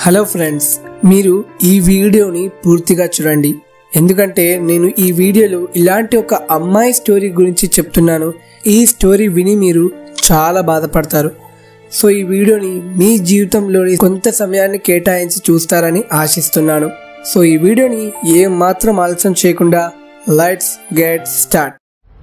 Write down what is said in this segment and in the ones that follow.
hello friends మీరు ఈ వీడియోని పూర్తిగా చూడండి ఎందుకంటే నేను ఈ వీడియోలో ఇలాంటి ఒక అమ్మాయి స్టోరీ గురించి చెప్తున్నాను ఈ స్టోరీ విని మీరు చాలా బాధపడతారు సో ఈ వీడియోని మీ జీవితంలోని కొంత సమయాన్ని కేటాయించి చూస్తారని ఆశిస్తున్నాను సో ఈ వీడియోని ఏం మాత్రం ఆలస్యం చేయకుండా లైట్స్ గెట్ స్టార్ట్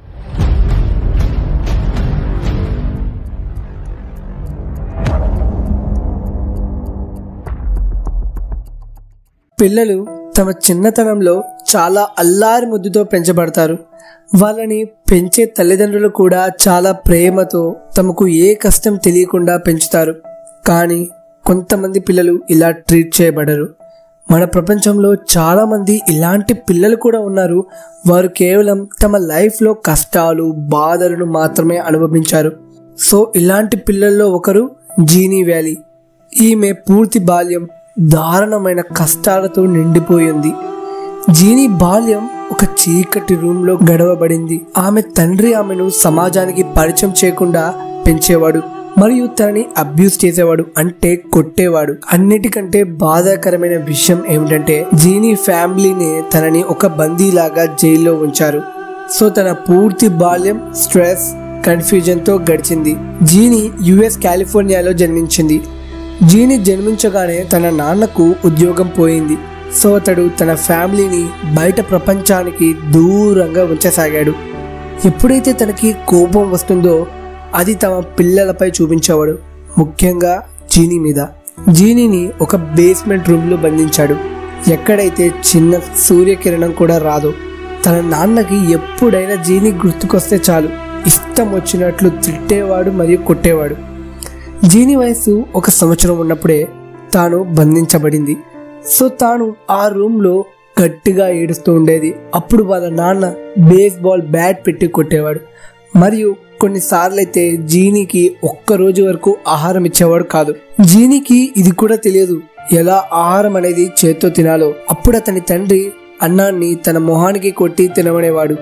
పిల్లలు తమ చిన్నతనంలో చాలా అల్లారి ముద్దుతో పెంచబడతారు వాళ్ళని పెంచే తల్లిదండ్రులు కూడా చాలా ప్రేమతో తమకు ఏ కష్టం తెలియకుండా పెంచుతారు కానీ కొంతమంది పిల్లలు ఇలా ట్రీట్ చేయబడరు మన ప్రపంచంలో చాలా మంది ఇలాంటి పిల్లలు కూడా ఉన్నారు వారు కేవలం తమ లైఫ్లో కష్టాలు బాధలను మాత్రమే అనుభవించారు సో ఇలాంటి పిల్లల్లో ఒకరు జీనీ వ్యాలీ ఈమె పూర్తి బాల్యం దారుణమైన కష్టాలతో నిండిపోయింది జీనీ బాల్యం ఒక చీకటి రూమ్ లో గడవబడింది ఆమె తండ్రి ఆమెను సమాజానికి పరిచయం చేయకుండా పెంచేవాడు మరియు తనని అబ్యూస్ చేసేవాడు అంటే కొట్టేవాడు అన్నిటికంటే బాధాకరమైన విషయం ఏమిటంటే జీనీ ఫ్యామిలీనే తనని ఒక బందీలాగా జైల్లో ఉంచారు సో తన పూర్తి బాల్యం స్ట్రెస్ కన్ఫ్యూజన్ తో గడిచింది జీనీ యుఎస్ కాలిఫోర్నియాలో జన్మించింది జీని జన్మించగానే తన నాన్నకు ఉద్యోగం పోయింది సో అతడు తన ఫ్యామిలీని బయట ప్రపంచానికి దూరంగా ఉంచసాగాడు ఎప్పుడైతే తనకి కోపం వస్తుందో అది తమ పిల్లలపై చూపించేవాడు ముఖ్యంగా జీనీ మీద జీనీని ఒక బేస్మెంట్ రూమ్లో బంధించాడు ఎక్కడైతే చిన్న సూర్యకిరణం కూడా రాదో తన నాన్నకి ఎప్పుడైనా జీని గుర్తుకొస్తే చాలు ఇష్టం వచ్చినట్లు తిట్టేవాడు మరియు కొట్టేవాడు జీని వయసు ఒక సంవత్సరం ఉన్నప్పుడే తాను బంధించబడింది సో తాను ఆ రూమ్లో గట్టిగా ఏడుస్తూ ఉండేది అప్పుడు వాళ్ళ నాన్న బేస్బాల్ బ్యాట్ పెట్టి కొట్టేవాడు మరియు కొన్నిసార్లు అయితే జీనీకి ఒక్క రోజు వరకు ఆహారం ఇచ్చేవాడు కాదు జీనీకి ఇది కూడా తెలియదు ఎలా ఆహారం అనేది చేత్తో తినాలో అప్పుడు అతని తండ్రి అన్నాన్ని తన మొహానికి కొట్టి తినమనేవాడు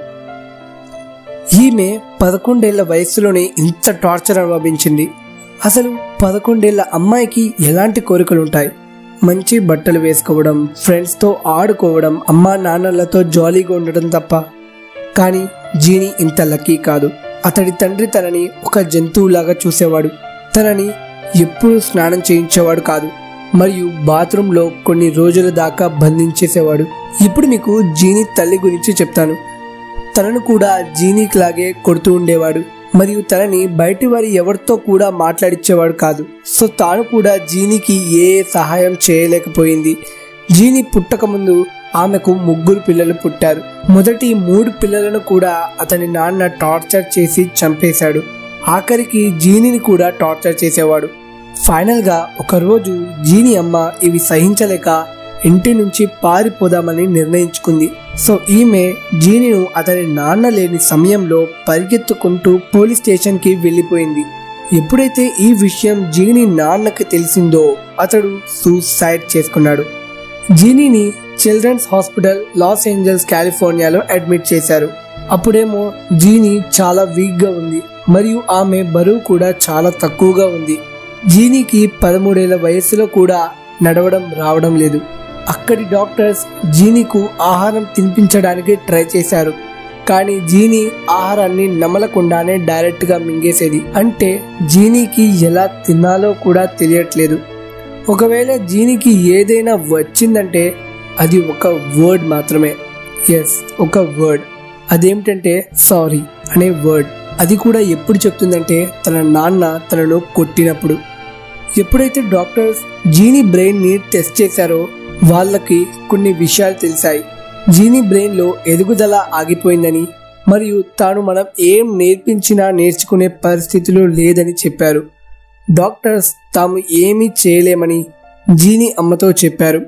ఈమె పదకొండేళ్ల వయసులోనే ఇంత టార్చర్ అనుభవించింది అసలు పదకొండేళ్ల అమ్మాయికి ఎలాంటి కోరికలు ఉంటాయి మంచి బట్టలు వేసుకోవడం ఫ్రెండ్స్తో ఆడుకోవడం అమ్మా నాన్నలతో జాలీగా ఉండడం తప్ప కానీ జీని ఇంత లక్కీ కాదు అతడి తండ్రి తనని ఒక జంతువులాగా చూసేవాడు తనని ఎప్పుడూ స్నానం చేయించేవాడు కాదు మరియు బాత్రూంలో కొన్ని రోజుల దాకా బంధించేసేవాడు ఇప్పుడు మీకు జీని తల్లి గురించి చెప్తాను తనను కూడా జీనీకి లాగే కొడుతూ ఉండేవాడు మరియు తనని బయటి వారి ఎవరితో కూడా మాట్లాడిచ్చేవాడు కాదు సో తాను కూడా జీనీకి ఏ సహాయం చేయలేకపోయింది జీని పుట్టక ముందు ఆమెకు ముగ్గురు పిల్లలు పుట్టారు మొదటి మూడు పిల్లలను కూడా అతని నాన్న టార్చర్ చేసి చంపేశాడు ఆఖరికి జీనిని కూడా టార్చర్ చేసేవాడు ఫైనల్ గా ఒకరోజు జీని అమ్మ ఇవి సహించలేక ఇంటి నుంచి పారిపోదామని నిర్ణయించుకుంది సో ఈమె జీనిను అతని నాన్న లేని సమయంలో పరిగెత్తుకుంటూ పోలీస్ స్టేషన్ కి వెళ్ళిపోయింది ఎప్పుడైతే ఈ విషయం జీని నాన్నకి తెలిసిందో అతడు సూసైడ్ చేసుకున్నాడు జీనీని చిల్డ్రన్స్ హాస్పిటల్ లాస్ ఏంజల్స్ కాలిఫోర్నియాలో అడ్మిట్ చేశారు అప్పుడేమో జీనీ చాలా వీక్ గా ఉంది మరియు ఆమె బరువు కూడా చాలా తక్కువగా ఉంది జీనీకి పదమూడేళ్ల వయసులో కూడా నడవడం రావడం లేదు అక్కడి డాక్టర్స్ జీనీకు ఆహారం తినిపించడానికి ట్రై చేశారు కానీ జీనీ ఆహారాన్ని నమలకుండానే డైరెక్ట్ గా మింగేసేది అంటే జీనీకి ఎలా తినాలో కూడా తెలియట్లేదు ఒకవేళ జీనికి ఏదైనా వచ్చిందంటే అది ఒక వర్డ్ మాత్రమే ఎస్ ఒక వర్డ్ అదేమిటంటే సారీ అనే వర్డ్ అది కూడా ఎప్పుడు చెప్తుందంటే తన నాన్న తనను కొట్టినప్పుడు ఎప్పుడైతే డాక్టర్స్ జీనీ బ్రెయిన్ ని టెస్ట్ చేశారో వాళ్ళకి కొన్ని విషయాలు తెలిసాయి జీనీ బ్రెయిన్ లో ఎదుగుదల ఆగిపోయిందని మరియు తాను మనం ఏం నేర్పించినా నేర్చుకునే పరిస్థితిలో లేదని చెప్పారు డాక్టర్స్ తాము ఏమీ చేయలేమని జీని అమ్మతో చెప్పారు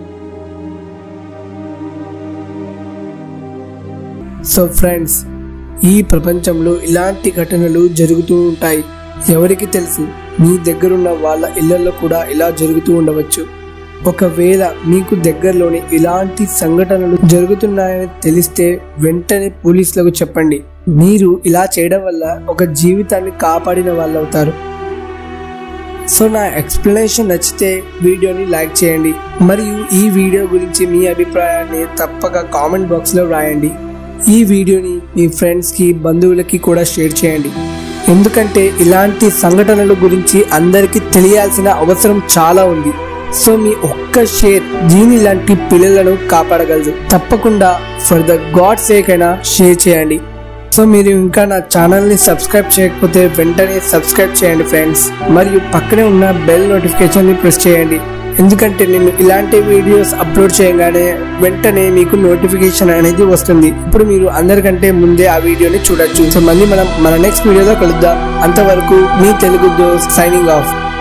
సో ఫ్రెండ్స్ ఈ ప్రపంచంలో ఇలాంటి ఘటనలు జరుగుతూ ఉంటాయి ఎవరికి తెలుసు మీ దగ్గరున్న వాళ్ళ ఇళ్లలో కూడా ఇలా జరుగుతూ ఉండవచ్చు ఒకవేళ మీకు దగ్గరలోని ఇలాంటి సంఘటనలు జరుగుతున్నాయని తెలిస్తే వెంటనే పోలీసులకు చెప్పండి మీరు ఇలా చేయడం వల్ల ఒక జీవితాన్ని కాపాడిన వాళ్ళు అవుతారు సో నా ఎక్స్ప్లెనేషన్ నచ్చితే వీడియోని లైక్ చేయండి మరియు ఈ వీడియో గురించి మీ అభిప్రాయాన్ని తప్పక కామెంట్ బాక్స్లో రాయండి ఈ వీడియోని మీ ఫ్రెండ్స్కి బంధువులకి కూడా షేర్ చేయండి ఎందుకంటే ఇలాంటి సంఘటనల గురించి అందరికీ తెలియాల్సిన అవసరం చాలా ఉంది సో మీ ఒక్క షేర్ దీని లాంటి పిల్లలను కాపాడగలదు తప్పకుండా ఫర్ ద గాడ్ సేక్ అయినా షేర్ చేయండి సో మీరు ఇంకా నా ఛానల్ని సబ్స్క్రైబ్ చేయకపోతే వెంటనే సబ్స్క్రైబ్ చేయండి ఫ్రెండ్స్ మరియు పక్కనే ఉన్న బెల్ నోటిఫికేషన్ని ప్రెస్ చేయండి ఎందుకంటే నేను ఇలాంటి వీడియోస్ అప్లోడ్ చేయగానే వెంటనే మీకు నోటిఫికేషన్ అనేది వస్తుంది ఇప్పుడు మీరు అందరికంటే ముందే ఆ వీడియోని చూడొచ్చు సో మళ్ళీ మనం మన నెక్స్ట్ వీడియోలో కలుద్దాం అంతవరకు మీ తెలుగు దోస్ సైనింగ్ ఆఫ్